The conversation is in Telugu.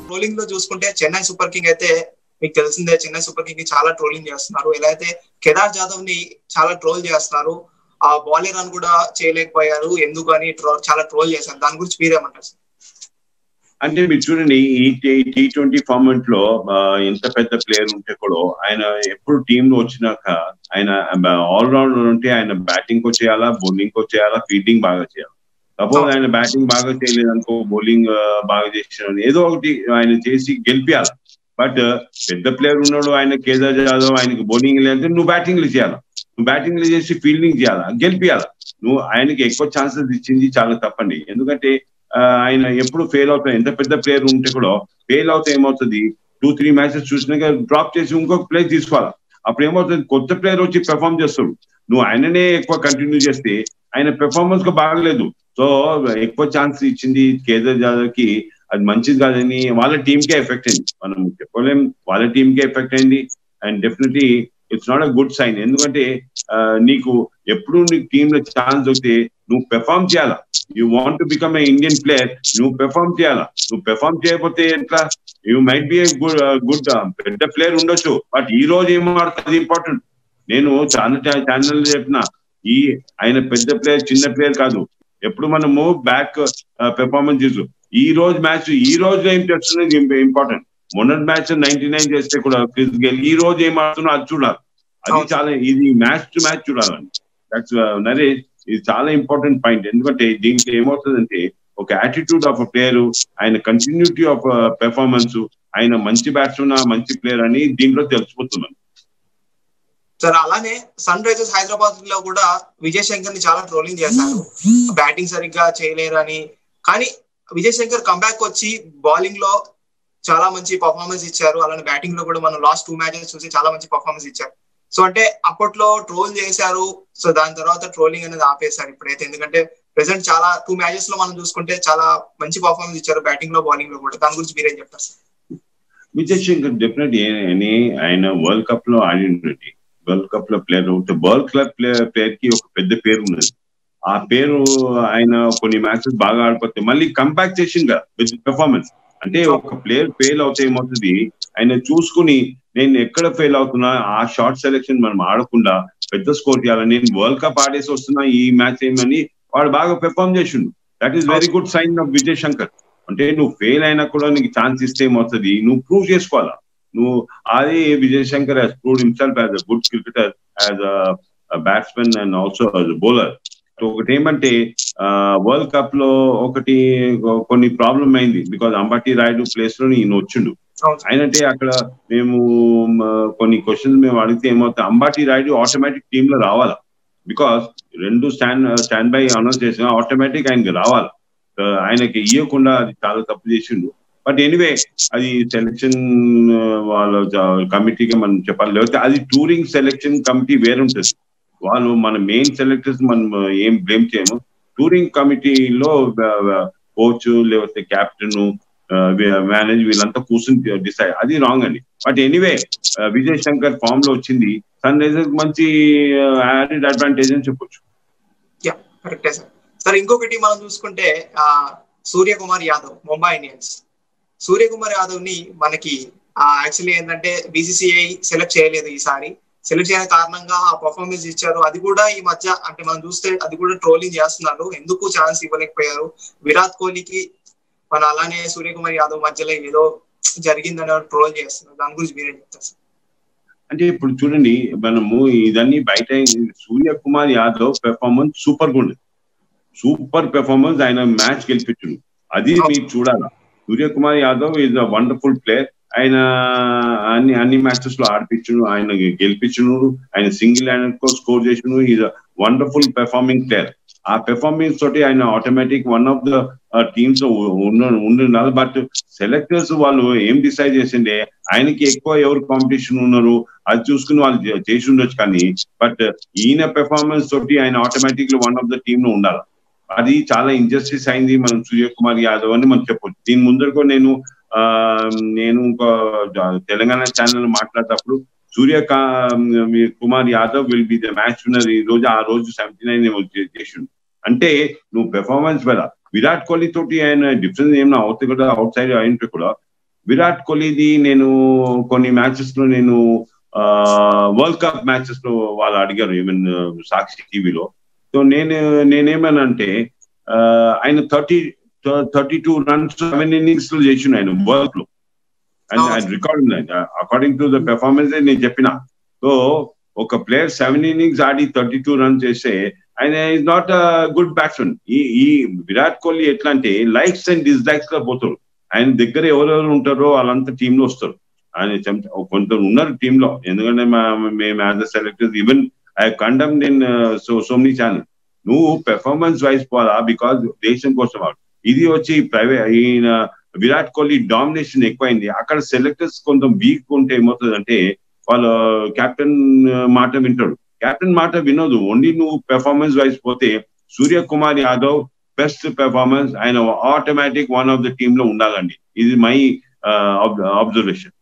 ట్రోలింగ్ లో చూసుకుంటే చెన్నై సూపర్ కింగ్ అయితే మీకు తెలిసిందే చెన్నై సూపర్ కింగ్ ని చాలా ట్రోలింగ్ చేస్తున్నారు ఎలా అయితే కేదార్ జాదవ్ ని చాలా ట్రోల్ చేస్తున్నారు ఆ బౌలర్ రన్ కూడా చేయలేకపోయారు ఎందుకు అని ట్రో- చాలా ట్రోల్ చేశారు దాని గురించి మీరేమంటారు సార్? అంటే మీరు చూడండి ఈ టీ ట్వంటీ ఫార్మాట్ లో ఆ, ఎంత పెద్ద ప్లేయర్ ఉంటే కూడా ఆయన ఎప్పుడు టీమ్ లో వచ్చినాక ఆయన ఆల్రౌండర్ ఉంటే ఆయన బ్యాటింగ్ వచ్చేయాలా బౌలింగ్ వచ్చేయాలా ఫీల్డింగ్ బాగా చేయాలి సపోజ్ ఆయన బ్యాటింగ్ బాగా చేయలేదు అనుకో బౌలింగ్ బాగా చేసిన ఏదో ఒకటి ఆయన చేసి గెలిపియాలి బట్ పెద్ద ప్లేయర్ ఉన్నాడు ఆయన కేదార్ జాదవ్ ఆయనకి బౌలింగ్ లేదంటే నువ్వు బ్యాటింగ్ చేయాలి నువ్వు బ్యాటింగ్ చేసి ఫీల్డింగ్ చేయాలా గెలిపియాలి నువ్వు ఆయనకి ఎక్కువ ఛాన్సెస్ ఇచ్చింది చాలా తప్పండి ఎందుకంటే ఆ, ఆయన ఎప్పుడు ఫెయిల్ అవుతాయి ఎంత పెద్ద ప్లేయర్ ఉంటే కూడా ఫెయిల్ అవుతే ఏమవుతుంది టూ త్రీ మ్యాచెస్ చూసినాక డ్రాప్ చేసి ఇంకొక ప్లేయర్ తీసుకోవాలి అప్పుడు ఏమవుతుంది కొత్త ప్లేయర్ వచ్చి పెర్ఫామ్ చేస్తాడు నువ్వు ఆయననే ఎక్కువ కంటిన్యూ చేస్తే ఆయన పెర్ఫార్మెన్స్ గా బాగలేదు సో ఎక్కువ ఛాన్స్ ఇచ్చింది కేదార్ జాదవ్ కి అది మంచిది కాదని వాళ్ళ టీమ్ కే ఎఫెక్ట్ అయింది మనం చెప్పలేం వాళ్ళ టీమ్ కే ఎఫెక్ట్ అయింది and definitely it's not a good sign ఎందుకంటే ఆ, నీకు ఎప్పుడు నీకు టీమ్ లో ఛాన్స్ దొరికితే నువ్వు పెర్ఫామ్ చేయాలా you want to become a Indian player నువ్వు పెర్ఫామ్ చేయాలా నువ్వు పెర్ఫామ్ చేయకపోతే ఎట్లా you might be good good పెద్ద ప్లేయర్ ఉండొచ్చు బట్ ఈ రోజు ఏం ఆడుతుంది ఇంపార్టెంట్ నేను చాలా ఛానల్ చెప్పిన ఈ ఆయన పెద్ద ప్లేయర్ చిన్న ప్లేయర్ కాదు ఎప్పుడు మనము బ్యాక్ పెర్ఫార్మెన్స్ చూసు ఈ రోజు మ్యాచ్ ఈ రోజు ఏం చేస్తున్నది ఇంపార్టెంట్ మొన్నటి మ్యాచ్ నైన్టీ నైన్ చేస్తే కూడా క్రిస్ గేల్ ఈ రోజు ఏం ఆడుతున్నా అది చూడాలి అది అవును. చాలా ఇది మ్యాచ్ టు మ్యాచ్ చూడాలండి దట్స్ నరేష్ ఇది చాలా ఇంపార్టెంట్ పాయింట్ ఎందుకంటే దీంట్లో ఏమవుతుందంటే ఒక యాటిట్యూడ్ ఆఫ్ ప్లేయర్ ఆయన కంటిన్యూటీ ఆఫ్ పెర్ఫార్మెన్స్ ఆయన మంచి బ్యాట్స్మెన్ మంచి ప్లేయర్ అని దీంట్లో తెలిసిపోతున్నాను సార్ అలానే సన్ రైజర్స్ హైదరాబాద్ లో కూడా విజయ్ శంకర్ ని చాలా ట్రోలింగ్ చేశారు బ్యాటింగ్ సరిగ్గా చేయలేరని కానీ విజయ్ శంకర్ కంబ్యాక్ వచ్చి బౌలింగ్ లో చాలా మంచి పర్ఫార్మెన్స్ ఇచ్చారు అలానే బ్యాటింగ్ లో కూడా మనం లాస్ట్ టూ మ్యాచెస్ చూసి చాలా మంచి పర్ఫార్మెన్స్ ఇచ్చారు సో అంటే అప్పట్లో ట్రోల్ చేశారు సో దాని తర్వాత ట్రోలింగ్ అనేది ఆపేశారు ఇప్పుడైతే ఎందుకంటే ప్రెసెంట్ చాలా టూ మ్యాచెస్ లో మనం చూసుకుంటే చాలా మంచి పర్ఫార్మెన్స్ ఇచ్చారు బ్యాటింగ్ లో బౌలింగ్ లో కూడా దాని గురించి మీరేం చెప్తారు సార్ విజయ్ శంకర్ డెఫినెట్ అని ఆయన వరల్డ్ కప్ లో ఆడినటువంటి వరల్డ్ కప్ లో ప్లేయర్ ఉంటే వరల్డ్ క్లబ్ ప్లేయర్ ప్లేయర్ కి ఒక పెద్ద పేరు ఉన్నది ఆ పేరు ఆయన కొన్ని మ్యాచెస్ బాగా ఆడిపోతే మళ్ళీ కంబ్యాక్ చేసింది విత్ పెర్ఫార్మెన్స్ అంటే ఒక ప్లేయర్ ఫెయిల్ అవుతే ఏమవుతుంది ఆయన చూసుకుని నేను ఎక్కడ ఫెయిల్ అవుతున్నా ఆ షార్ట్ సెలెక్షన్ మనం ఆడకుండా పెద్ద స్కోర్ చేయాలని నేను వరల్డ్ కప్ ఆడేసి వస్తున్నా ఈ మ్యాచ్ ఏమని వాడు బాగా పెర్ఫార్మ్ చేసిండు that is very good sign of Vijay Shankar అంటే నువ్వు ఫెయిల్ అయినా కూడా నీకు ఛాన్స్ ఇస్తే ఏమవుతుంది నువ్వు ప్రూవ్ చేసుకోవాలా నువ్వు అది Vijay Shankar has prove himself as a good cricketer as a batsmen and also as bowler ఒకటి ఏమంటే వరల్డ్ కప్ లో ఒకటి కొన్ని ప్రాబ్లం అయింది బికాజ్ అంబటి రాయుడు ప్లేస్ లో ఈయన వచ్చిండు అవును సార్. అయినంటే అక్కడ మేము మ, కొన్ని క్వశ్చన్స్ మేము అడిగితే ఏమవుతుంది అంబాటి రాయుడు ఆటోమేటిక్ టీమ్ లో రావాలా బికాస్ రెండు స్టాండ్ స్టాండ్ బై అనౌన్స్ చేసిన ఆటోమేటిక్ ఆయనకి రావాలి ఆ, ఆయనకి ఇవ్వకుండా అది చాలా తప్పు చేసిండు బట్ ఎనీవే అది సెలక్షన్ వాళ్ళ కమిటీకి మనం చెప్పాలి లేకపోతే అది టూరింగ్ సెలక్షన్ కమిటీ వేరుంటుంది వాళ్ళు మన మెయిన్ సెలెక్టర్స్ మనం ఏం బ్లేమ్ చేయము టూరింగ్ కమిటీలో కోచ్ లేకపోతే కెప్టెన్ మేనేజ్ వీళ్ళంతా కూర్చుని డిసైడ్ అది రాంగ్ అండి but anyway Vijay Shankar form లో వచ్చింది సన్ రైజర్స్ మంచి యాడెడ్ అడ్వాంటేజ్ అని చెప్పొచ్చు యా కరెక్టే సార్ సార్ ఇంకొకటి మనం చూసుకుంటే ఆ సూర్యకుమార్ యాదవ్ ముంబై ఇండియన్స్ సూర్యకుమార్ యాదవ్ ని మనకి యాక్చువల్లీ ఏంటంటే బీసీసీఐ సెలెక్ట్ చేయలేదు ఈసారి సెలెక్ట్ చేయని కారణంగా ఆ పర్ఫార్మెన్స్ ఇచ్చారు అది కూడా ఈ మధ్య అంటే మనం చూస్తే అది కూడా ట్రోలింగ్ చేస్తున్నారు ఎందుకు ఛాన్స్ ఇవ్వలేకపోయారు విరాట్ కోహ్లీకి మన అలానే సూర్యకుమార్ యాదవ్ మధ్యలో ఏదో జరిగిందని ట్రోల్ చేస్తున్నారు దాని గురించి మీరేం చెప్తారు సార్ అంటే ఇప్పుడు చూడండి మనము ఇదన్నీ బయట సూర్య కుమార్ యాదవ్ పెర్ఫార్మెన్స్ సూపర్ గా ఉంది సూపర్ పెర్ఫార్మెన్స్ ఆయన మ్యాచ్ గెలిపించుడు అది మీరు చూడాలి Surya Kumar Yadav is a wonderful player ఆయన అన్ని అన్ని మ్యాచెస్ లో ఆడిపించును ఆయన గెలిపించును ఆయన సింగిల్ హ్యాండ్ స్కోర్ చేసిన ఈజ్ వండర్ఫుల్ పెర్ఫార్మింగ్ ప్లేయర్ ఆ పెర్ఫార్మెన్స్ తోటి ఆయన automatic one of the teams ఉండాలి బట్ సెలెక్టర్స్ వాళ్ళు ఏం డిసైడ్ చేసిండే ఆయనకి ఎక్కువ ఎవరు కాంపిటీషన్ ఉన్నారు అది చూసుకుని వాళ్ళు చే- చేసి ఉండొచ్చు కానీ బట్ ఈయన పెర్ఫార్మెన్స్ తోటి ఆయన automatic one of the team లో ఉండాలి అది చాలా ఇంజస్టిస్ అయింది మనం సూర్యకుమార్ యాదవ్ అని మనం చెప్పొచ్చు దీని ముందర కూడా నేను ఆ నేను ఒక తెలంగాణ ఛానల్ మాట్లాడేటప్పుడు Surya Kumar Yadav will be the match winner ఈ రోజు ఆ రోజు సెవెంటీ నైన్ చేసిండు అంటే నువ్వు పెర్ఫార్మెన్స్ వల్ల విరాట్ కోహ్లీ తోటి ఆయన డిఫరెన్స్ ఏమైనా అవుతుంది కూడా అవుట్ సైడ్ అయింటే కూడా విరాట్ కోహ్లీది నేను కొన్ని మ్యాచెస్ లో నేను వరల్డ్ కప్ మ్యాచెస్ లో వాళ్ళు అడిగారు ఈవెన్ సాక్షి టీవీలో సో నేను నేనేమనంటే ఆయన thirty thirty two runs seven innings లో చేసిన ఆయన వరల్డ్ లో and record according to the performance నేను చెప్పిన సో ఒక ప్లేయర్ సెవెన్ ఇన్నింగ్స్ ఆడి థర్టీ టూ రన్స్ చేస్తే ఆయన is not a good batsmen ఈ ఈ విరాట్ కోహ్లీ ఎట్లా అంటే లైక్స్ అండ్ డిస్లైక్స్ లో పోతారు ఆయన దగ్గర ఎవరెవరు ఉంటారో వాళ్ళంతా టీమ్ లో వస్తారు ఆయన కొందరు ఉన్నారు టీమ్ లో ఎందుకంటే మేము as a selectors even I condemn నేను సో సో మెనీ ఛానల్ నువ్వు పెర్ఫార్మెన్స్ వైజ్ పోదా బికాజ్ దేశం కోసం ఇది వచ్చి ప్రైవేట్ ఈయన విరాట్ కోహ్లీ డామినేషన్ ఎక్కువైంది అక్కడ సెలెక్టర్స్ కొంచెం వీక్ ఉంటే ఏమవుతుంది అంటే వాళ్ళ కెప్టెన్ మాట వింటాడు కెప్టెన్ మాట వినోదు ఓన్లీ నువ్వు పెర్ఫార్మెన్స్ వైజ్ పోతే సూర్య కుమార్ యాదవ్ బెస్ట్ పెర్ఫార్మెన్స్ ఆయన automatic one of the team లో ఉండాలండి ఇది మై అబ్జర్వేషన్